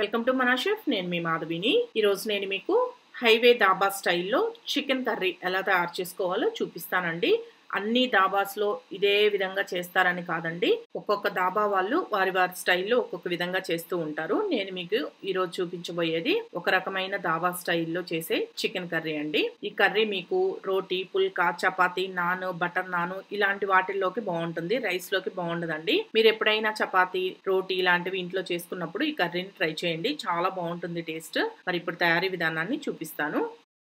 welcome to మనా chef నేను మీ మాధవిని ఈరోజు నేను మీకు హైవే దాబా స్టైల్లో చికెన్ కర్రీ ఎలా తయారు చేసుకోవాలో చూపిస్తానండి అన్ని దాబాస్లో ఇదే విధంగా చేస్తారని కాదండి ఒక్కొక్క దాబా వాళ్ళు వారి వారి స్టైల్లో ఒక్కొక్క విధంగా చేస్తూ ఉంటారు నేను మీకు ఈరోజు చూపించబోయేది ఒక రకమైన దాబా స్టైల్లో చేసే చికెన్ కర్రీ అండి ఈ కర్రీ మీకు రోటీ పుల్కా చపాతీ నాన్ బటర్ నాన్ ఇలాంటి వాటిల్లోకి బాగుంటుంది రైస్ లోకి బాగుండదండి మీరు ఎప్పుడైనా చపాతీ రోటీ ఇలాంటివి ఇంట్లో చేసుకున్నప్పుడు ఈ కర్రీని ట్రై చేయండి చాలా బాగుంటుంది టేస్ట్ మరి ఇప్పుడు తయారీ విధానాన్ని చూపిస్తాను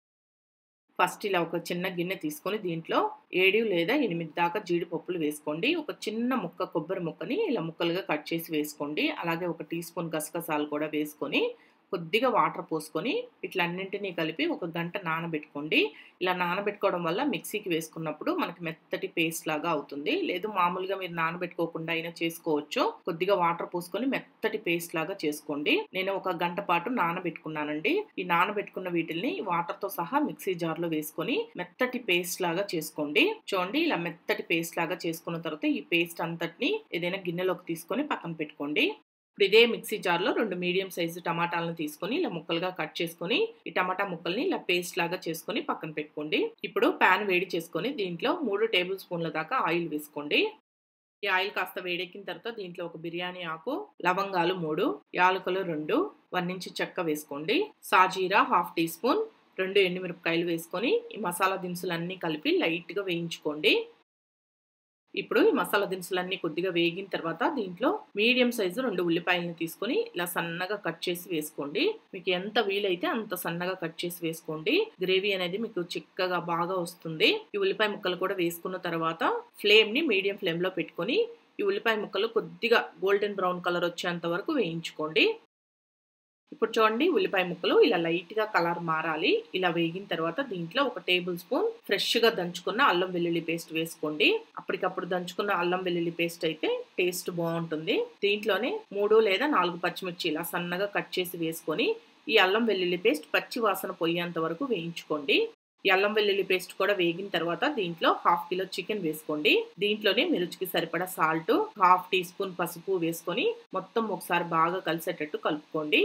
ఫస్ట్ ఇలా ఒక చిన్న గిన్నె తీసుకొని దీంట్లో ఏడు లేదా ఎనిమిది దాకా జీడిపప్పులు వేసుకోండి ఒక చిన్న ముక్క కొబ్బరి ముక్కని ఇలా ముక్కలుగా కట్ చేసి వేసుకోండి అలాగే ఒక టీ స్పూన్ గసగసాలు కూడా వేసుకొని కొద్దిగా వాటర్ పోసుకొని ఇట్లన్నింటినీ కలిపి ఒక గంట నానబెట్టుకోండి ఇలా నానబెట్టుకోవడం వల్ల మిక్సీకి వేసుకున్నప్పుడు మనకి మెత్తటి పేస్ట్ లాగా అవుతుంది లేదు మామూలుగా మీరు నానబెట్టుకోకుండా అయినా చేసుకోవచ్చు కొద్దిగా వాటర్ పోసుకొని మెత్తటి పేస్ట్ లాగా చేసుకోండి నేను ఒక గంట పాటు నానబెట్టుకున్నానండి ఈ నానబెట్టుకున్న వీటిల్ని వాటర్తో సహా మిక్సీ జార్లో వేసుకొని మెత్తటి పేస్ట్ లాగా చేసుకోండి చూడండి ఇలా మెత్తటి పేస్ట్ లాగా చేసుకున్న తర్వాత ఈ పేస్ట్ అంతటిని ఏదైనా గిన్నెలోకి తీసుకొని పక్కన పెట్టుకోండి ఇప్పుడు ఇదే మిక్సీ జార్లో రెండు మీడియం సైజు టమాటాలను తీసుకొని ఇలా ముక్కలుగా కట్ చేసుకొని ఈ టమాటా ముక్కల్ని ఇలా పేస్ట్ లాగా చేసుకొని పక్కన పెట్టుకోండి ఇప్పుడు ప్యాన్ వేడి చేసుకొని దీంట్లో మూడు టేబుల్ స్పూన్ల దాకా ఆయిల్ వేసుకోండి ఈ ఆయిల్ కాస్త వేడెక్కిన తర్వాత దీంట్లో ఒక బిర్యానీ ఆకు లవంగాలు మూడు యాలకులు రెండు వన్ ఇంచు చెక్క వేసుకోండి సాజీరా హాఫ్ టీ స్పూన్ రెండు ఎండుమిరపకాయలు వేసుకొని ఈ మసాలా దినుసులన్నీ కలిపి లైట్గా వేయించుకోండి ఇప్పుడు ఈ మసాలా దినుసులన్నీ కొద్దిగా వేగిన తర్వాత దీంట్లో మీడియం సైజు రెండు ఉల్లిపాయలను తీసుకొని ఇలా సన్నగా కట్ చేసి వేసుకోండి మీకు ఎంత వీలైతే అంత సన్నగా కట్ చేసి వేసుకోండి గ్రేవీ అనేది మీకు చిక్కగా బాగా వస్తుంది ఈ ఉల్లిపాయ ముక్కలు కూడా వేసుకున్న తర్వాత ఫ్లేమ్ ని మీడియం ఫ్లేమ్ లో పెట్టుకొని ఈ ఉల్లిపాయ ముక్కలు కొద్దిగా గోల్డెన్ బ్రౌన్ కలర్ వచ్చేంత వరకు వేయించుకోండి ఇప్పుడు చూడండి ఉల్లిపాయ ముక్కలు ఇలా లైట్గా కలర్ మారాలి ఇలా వేగిన తర్వాత దీంట్లో ఒక టేబుల్ స్పూన్ ఫ్రెష్గా దంచుకున్న అల్లం వెల్లుల్లి పేస్ట్ వేసుకోండి అప్పటికప్పుడు దంచుకున్న అల్లం వెల్లుల్లి పేస్ట్ అయితే టేస్ట్ బాగుంటుంది దీంట్లోనే మూడు లేదా నాలుగు పచ్చిమిర్చి ఇలా సన్నగా కట్ చేసి వేసుకొని ఈ అల్లం వెల్లుల్లి పేస్ట్ పచ్చి వాసన పోయేంత వరకు వేయించుకోండి ఈ అల్లం వెల్లుల్లి పేస్ట్ కూడా వేగిన తర్వాత దీంట్లో హాఫ్ కిలో చికెన్ వేసుకోండి దీంట్లోనే మీ రుచికి సరిపడా సాల్ట్ హాఫ్ టీ స్పూన్ పసుపు వేసుకొని మొత్తం ఒకసారి బాగా కలిసేటట్టు కలుపుకోండి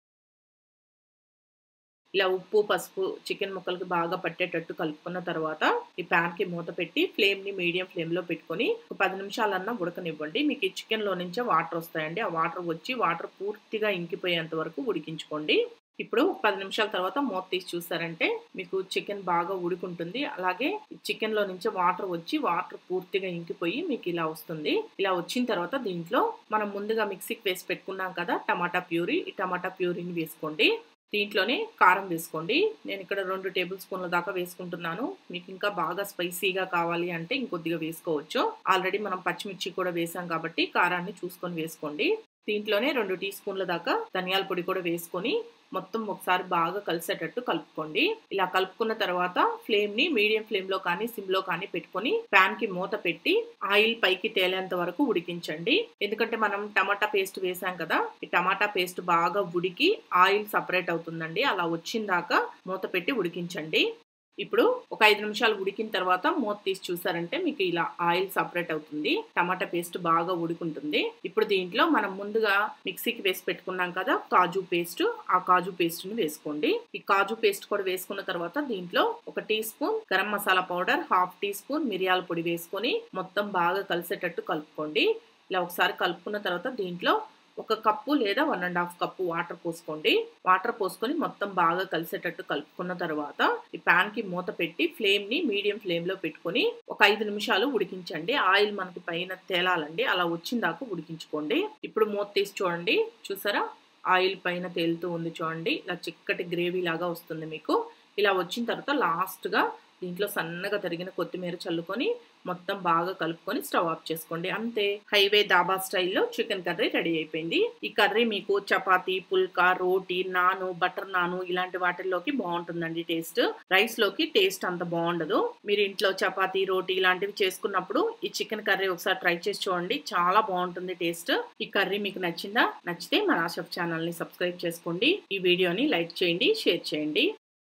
ఇలా ఉప్పు పసుపు చికెన్ ముక్కలకి బాగా పట్టేటట్టు కలుపుకున్న తర్వాత ఈ ప్యాన్ కి మూత పెట్టి ఫ్లేమ్ ని మీడియం ఫ్లేమ్ లో పెట్టుకొని ఒక పది నిమిషాలన్నా ఉడకనివ్వండి మీకు ఈ చికెన్ లో నుంచే వాటర్ వస్తాయండి ఆ వాటర్ వచ్చి వాటర్ పూర్తిగా ఇంకిపోయేంత వరకు ఉడికించుకోండి ఇప్పుడు పది నిమిషాల తర్వాత మూత తీసి చూసారంటే మీకు చికెన్ బాగా ఉడుకుంటుంది అలాగే చికెన్ లో నుంచి వాటర్ వచ్చి వాటర్ పూర్తిగా ఇంకిపోయి మీకు ఇలా వస్తుంది ఇలా వచ్చిన తర్వాత దీంట్లో మనం ముందుగా మిక్సీకి వేసి పెట్టుకున్నాం కదా టమాటా ప్యూరీ ఈ టమాటా ప్యూరీని వేసుకోండి దీంట్లోనే కారం వేసుకోండి నేను ఇక్కడ రెండు టేబుల్ స్పూన్ల దాకా వేసుకుంటున్నాను మీకు ఇంకా బాగా స్పైసీగా కావాలి అంటే ఇంకొద్దిగా వేసుకోవచ్చు ఆల్రెడీ మనం పచ్చిమిర్చి కూడా వేసాం కాబట్టి కారాన్ని చూసుకొని వేసుకోండి దీంట్లోనే రెండు టీ స్పూన్ల దాకా ధనియాల పొడి కూడా వేసుకొని మొత్తం ఒకసారి బాగా కలిసేటట్టు కలుపుకోండి ఇలా కలుపుకున్న తర్వాత ఫ్లేమ్ ని మీడియం ఫ్లేమ్ లో కానీ సిమ్ లో కానీ పెట్టుకొని ప్యాన్ కి మూత పెట్టి ఆయిల్ పైకి తేలేంత వరకు ఉడికించండి ఎందుకంటే మనం టమాటా పేస్ట్ వేసాం కదా ఈ టమాటా పేస్ట్ బాగా ఉడికి ఆయిల్ సపరేట్ అవుతుందండి అలా వచ్చిన దాకా మూత పెట్టి ఉడికించండి ఇప్పుడు ఒక ఐదు నిమిషాలు ఉడికిన తర్వాత మూత తీసి చూసారంటే మీకు ఇలా ఆయిల్ సపరేట్ అవుతుంది టమాటా పేస్ట్ బాగా ఉడుకుంటుంది ఇప్పుడు దీంట్లో మనం ముందుగా మిక్సీకి వేసి పెట్టుకున్నాం కదా కాజు పేస్ట్ ఆ కాజు పేస్ట్ ని వేసుకోండి ఈ కాజు పేస్ట్ కూడా వేసుకున్న తర్వాత దీంట్లో ఒక teaspoon garam masala powder half teaspoon మిరియాల పొడి వేసుకొని మొత్తం బాగా కలిసేటట్టు కలుపుకోండి ఇలా ఒకసారి కలుపుకున్న తర్వాత దీంట్లో ఒక కప్పు లేదా one and half cup water పోసుకోండి వాటర్ పోసుకొని మొత్తం బాగా కలిసేటట్టు కలుపుకున్న తర్వాత ఈ ప్యాన్ కి మూత పెట్టి ఫ్లేమ్ ని మీడియం ఫ్లేమ్ లో పెట్టుకొని ఒక ఐదు నిమిషాలు ఉడికించండి ఆయిల్ మనకి పైన తేలాలండి అలా వచ్చిన దాకా ఉడికించుకోండి ఇప్పుడు మూత తీసి చూడండి చూసారా ఆయిల్ పైన తేలుతూ ఉంది చూడండి ఇలా చిక్కటి గ్రేవీ లాగా వస్తుంది మీకు ఇలా వచ్చిన తర్వాత లాస్ట్గా దీంట్లో సన్నగా తరిగిన కొత్తిమీర చల్లుకొని మొత్తం బాగా కలుపుకొని స్టవ్ ఆఫ్ చేసుకోండి అంతే హైవే దాబా స్టైల్లో చికెన్ కర్రీ రెడీ అయిపోయింది ఈ కర్రీ మీకు చపాతీ పుల్కా రోటీ నాను బటర్ నాను ఇలాంటి వాటిల్లోకి బాగుంటుందండి టేస్ట్ రైస్ లోకి టేస్ట్ అంత బాగుండదు మీరు ఇంట్లో చపాతీ రోటీ ఇలాంటివి చేసుకున్నప్పుడు ఈ చికెన్ కర్రీ ఒకసారి ట్రై చేసి చూడండి చాలా బాగుంటుంది టేస్ట్ ఈ కర్రీ మీకు నచ్చిందా నచ్చితే మన ఆషఫ్ ఛానల్ ని సబ్స్క్రైబ్ చేసుకోండి ఈ వీడియోని లైక్ చేయండి షేర్ చేయండి